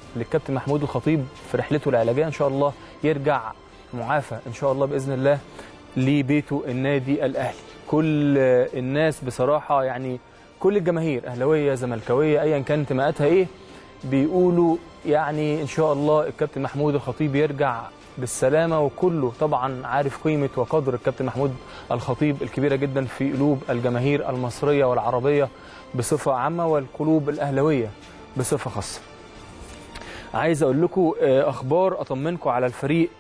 للكابتن محمود الخطيب في رحلته العلاجيه ان شاء الله يرجع معافى ان شاء الله باذن الله لبيته النادي الاهلي كل الناس بصراحه يعني كل الجماهير اهلاويه زملكاويه ايا كان انتماءاتها ايه بيقولوا يعني ان شاء الله الكابتن محمود الخطيب يرجع بالسلامه وكله طبعا عارف قيمه وقدر الكابتن محمود الخطيب الكبيره جدا في قلوب الجماهير المصريه والعربيه بصفه عامه والقلوب الاهلاويه بصفه خاصه. عايز اقول لكم اخبار اطمنكم على الفريق